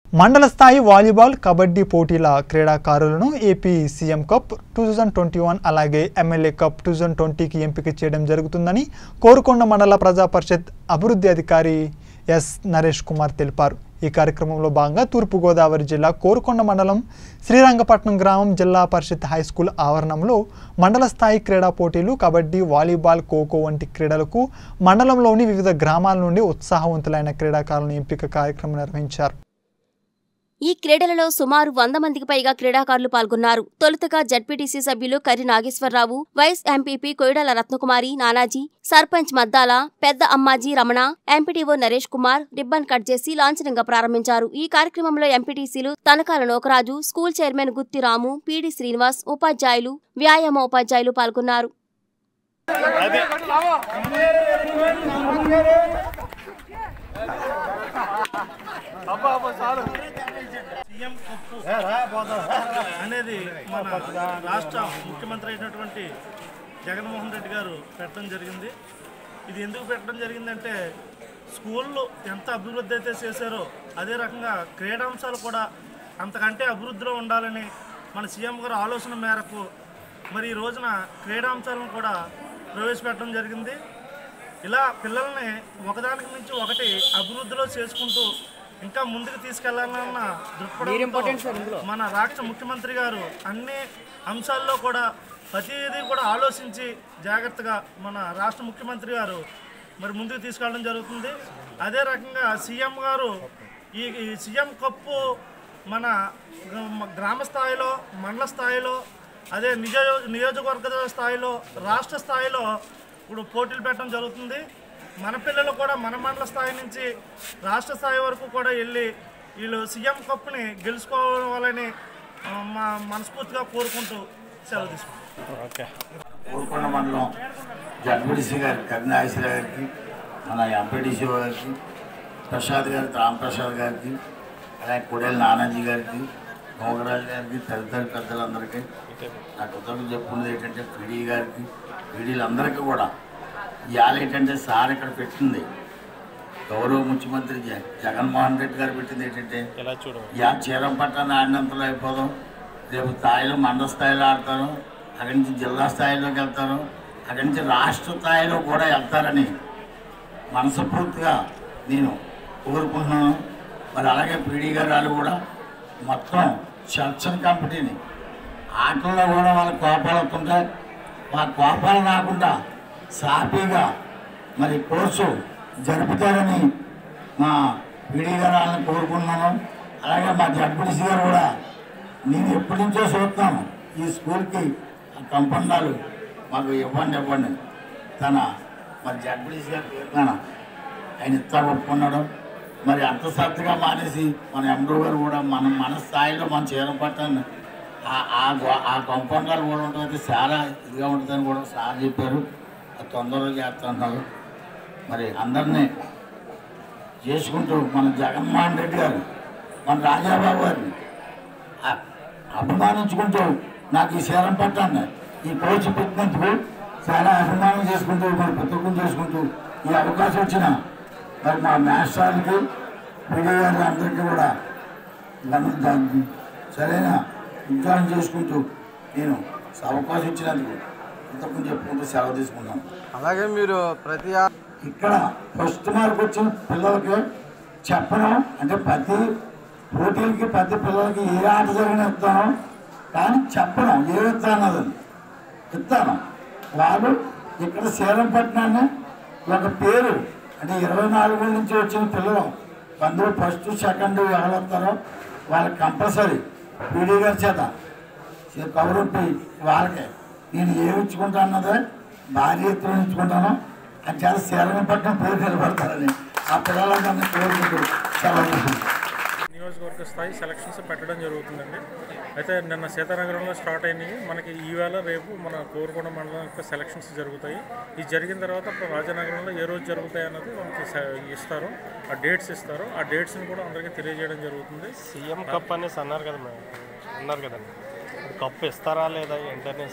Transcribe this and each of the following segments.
మండల స్థాయి వాలీబాల్ కబడ్డీ పోటీల క్రీడాకారులను AP CM cup two thousand twenty one అలాగే ఎమ్మెల్యే కప్ టూ థౌజండ్ ట్వంటీకి ఎంపిక చేయడం జరుగుతుందని కోరుకొండ మండల ప్రజా పరిషత్ అభివృద్ధి అధికారి ఎస్ నరేష్ కుమార్ తెలిపారు ఈ కార్యక్రమంలో భాగంగా తూర్పుగోదావరి జిల్లా కోరుకొండ మండలం శ్రీరంగపట్నం గ్రామం జిల్లా పరిషత్ హై స్కూల్ ఆవరణంలో మండల స్థాయి క్రీడా పోటీలు కబడ్డీ వాలీబాల్ ఖోఖో వంటి క్రీడలకు మండలంలోని వివిధ గ్రామాల నుండి ఉత్సాహవంతులైన క్రీడాకారులను ఎంపిక కార్యక్రమం నిర్వహించారు ఈ క్రీడలలో సుమారు వంద మందికి పైగా క్రీడాకారులు పాల్గొన్నారు తొలుతగా జడ్పీటీసీ సభ్యులు కరి నాగేశ్వరరావు వైస్ ఎంపీపీ కొయిడాల రత్నకుమారి నానాజీ సర్పంచ్ మద్దాల పెద్ద Ammaji Ramana MPTO Naresh Kumar ribbon cut చేసి లాంఛనంగా ప్రారంభించారు ఈ కార్యక్రమంలో ఎంపీటీసీలు Tanakala Nokaraju school chairman Gutti Ramu PD Srinivas ఉపాధ్యాయులు వ్యాయామ ఉపాధ్యాయులు పాల్గొన్నారు సీఎం కప్పు అనేది మన రాష్ట్ర ముఖ్యమంత్రి అయినటువంటి జగన్మోహన్ రెడ్డి గారు పెట్టడం జరిగింది ఇది ఎందుకు పెట్టడం జరిగిందంటే స్కూళ్ళు ఎంత అభివృద్ధి అయితే చేశారో అదే రకంగా క్రీడాంశాలు కూడా అంతకంటే అభివృద్ధిలో ఉండాలని మన సీఎం గారు ఆలోచన మేరకు మరి ఈ రోజున క్రీడాంశాలను కూడా ప్రవేశపెట్టడం జరిగింది ఇలా పిల్లల్ని ఒకదానికి మించి ఒకటి అభివృద్ధిలో చేసుకుంటూ ఇంకా ముందుకు తీసుకెళ్లాలన్న దృక్పథంతో మన రాష్ట్ర ముఖ్యమంత్రి గారు అన్ని అంశాల్లో కూడా ప్రతిదీ కూడా ఆలోచించి జాగ్రత్తగా మన రాష్ట్ర ముఖ్యమంత్రి గారు మరి ముందుకు తీసుకెళ్ళడం జరుగుతుంది అదే రకంగా సీఎం గారు ఈ ఈ సీఎం కప్పు మన గ్ర- గ్రామ స్థాయిలో మండల స్థాయిలో అదే నియోజ నియోజకవర్గ స్థాయిలో రాష్ట్ర స్థాయిలో ఇప్పుడు పోటీలు పెట్టడం జరుగుతుంది మన పిల్లలు కూడా మన మండల స్థాయి నుంచి రాష్ట్ర స్థాయి వరకు కూడా వెళ్ళి వీళ్ళు సీఎం కప్ని గెలుచుకోవాలని ఆ, మా మనస్ఫూర్తిగా కోరుకుంటూ సెలవు తీసుకుంటాం ఊరుకొండ మండలం జడ్పీడీసీ గారి కరుణాశ్వర గారికి మన ఎంపీడీసీ గారికి ప్రసాద్ గారి రామప్రసాద్ గారికి అలాగే కొడేల నానాజీ గారికి మోగరాజు గారికి తదితర పెద్దలందరికీ నా కృతజ్ఞతలు చెప్పుకున్నది ఏంటంటే పీడీ గారికి పీడీలందరికీ కూడా ఇవాళ ఏంటంటే సార్ ఇక్కడ పెట్టింది గౌరవ ముఖ్యమంత్రి జ- జగన్మోహన్ రెడ్డి గారు పెట్టింది ఏంటంటే యా చీరం పట్టాన్ని ఆడినంతలో అయిపోదాం రేపు స్థాయిలో మండల స్థాయిలో ఆడతారు అక్కడి నుంచి జిల్లా స్థాయిలోకి వెళ్తారు అక్కడి నుంచి రాష్ట్ర స్థాయిలో కూడా వెళ్తారని మనస్ఫూర్తిగా నేను కోరుకుంటున్నాను మరి అలాగే పీడీ గారు వాళ్ళు కూడా మొత్తం సెలక్షన్ కమిటీని ఆటల్లో కూడా వాళ్ళ కోపాలు వస్తుంటాయి మా కోపాలు రాకుండా సాఫీగా మరి కోర్సు జరుపుతారని మా పీడీ గారు వాళ్ళని కోరుకుంటున్నాను అలాగే మా జడ్పీటీసీ గారు కూడా నేను ఎప్పటి నుంచో చూస్తున్నాను ఈ స్కూల్కి ఆ కంపౌండాలు మాకు ఇవ్వండి ఇవ్వండి తన మరి జడ్పీటీసీ గారు పేరున ఆయన ఇస్తా ఒప్పుకున్నాడు మరి అంత శ్రద్ధగా మానేసి మన ఎండో గారు కూడా మనం మన స్థాయిలో మన చీరం పట్టాన్ని ఆ- ఆ గో- ఆ కంపౌండర్ కూడా ఉంటుంది చాలా ఇదిగా ఉంటుందని కూడా సార్ చెప్పారు అది తొందరగా చేస్తున్నారు మరి అందరినీ చేసుకుంటూ మన జగన్మోహన్ రెడ్డి గారు మన రాజాబాబు గారిని అ- అభిమానించుకుంటూ నాకు ఈ శరం పట్టాన్ని ఈ కోచ్ పెట్టినందుకు చాలా అభిమానం చేసుకుంటూ మరి పుస్తకం చేసుకుంటూ ఈ అవకాశం వచ్చిన మరి మా మాస్టర్లకి మీడియా గారి అందరికీ కూడా నన్ను దాన్ని సరైన ఉద్యోగం చేసుకుంటూ నేను అవకాశం ఇచ్చినందుకు పుస్తకం చెప్పుకుంటూ సెలవు తీసుకున్నాను అలాగే మీరు ప్రతి ఆ- ఇక్కడ ఫస్ట్ మార్క్ వచ్చిన పిల్లలకి చెప్పడం అంటే ప్రతి పోటీలకి ప్రతి పిల్లలకి ఏ ఆట జరిగిన ఇస్తాను కానీ చెప్పడం ఏ ఇస్తాను అన్నది ఇస్తాను వాళ్ళు ఇక్కడ శీలం పట్టినాన్ని ఒక పేరు అంటే ఇరవై నాలుగు నుంచి వచ్చిన పిల్లలు అందులో ఫస్ట్ సెకండ్ ఎవరు వస్తారో వాళ్ళకి కంపల్సరీ పీడీ గారి చేత కౌరప్పి వాళ్ళకి నేను ఏమి ఇచ్చుకుంటా అన్నదే భారీ ఎత్తున ఇచ్చుకుంటాను అని చాలా శీలం పట్టిన పేరు నిలబడతారని ఆ పిల్లలందరినీ కోరుకుంటూ సెలవు తీసుకుంటాను. నియోజకవర్గ స్థాయి సెలక్షన్స్ పెట్టడం జరుగుతుందండి అయితే నిన్న సీతానగరంలో స్టార్ట్ అయినాయి మనకి ఈవేళ రేపు మన కోరుకొండ మండలం యొక్క సెలక్షన్స్ జరుగుతాయి ఇది జరిగిన తర్వాత అప్పుడు రాజానగరంలో ఏ రోజు జరుగుతాయి అన్నది మనకి స- ఇస్తారు ఆ డేట్స్ ఇస్తారు ఆ డేట్స్ని కూడా అందరికీ తెలియజేయడం జరుగుతుంది సీఎం కప్ అనేసి అన్నారు కదా మేడం అన్నారు కదండి కప్ ఇస్తారా లేదా ఏంటనేసి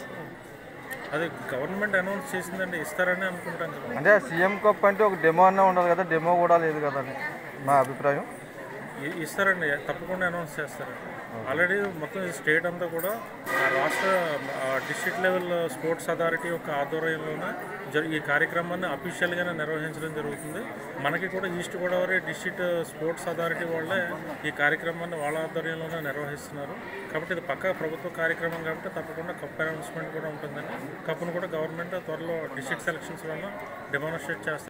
అది గవర్నమెంట్ అనౌన్స్ చేసిందండి ఇస్తారని అనుకుంటాను కదా అంటే సీఎం కప్ అంటే ఒక డెమో అన్న ఉండాలి కదా డెమో కూడా లేదు కదండి మా అభిప్రాయం ఇ- ఇస్తారండి తప్పకుండా అనౌన్స్ చేస్తారు ఆల్రెడీ మొత్తం ఈ స్టేట్ అంతా కూడా ఆ రాష్ట్ర డిస్ట్రిక్ట్ లెవెల్ స్పోర్ట్స్ అథారిటీ యొక్క ఆధ్వర్యంలోనే జరి ఈ కార్యక్రమాన్ని అఫీషియల్గానే నిర్వహించడం జరుగుతుంది మనకి కూడా east Godavari district sports authority వాళ్ళే ఈ కార్యక్రమాన్ని వాళ్ళ ఆధ్వర్యంలోనే నిర్వహిస్తున్నారు కాబట్టి ఇది పక్కా ప్రభుత్వ కార్యక్రమం కాబట్టి తప్పకుండా కప్ అనౌన్స్మెంట్ కూడా ఉంటుందండి కప్పును కూడా గవర్నమెంట్ త్వరలో డిస్ట్రిక్ట్ సెలక్షన్స్ వల్ల డెమాన్స్ట్రేట్ చేస్తారు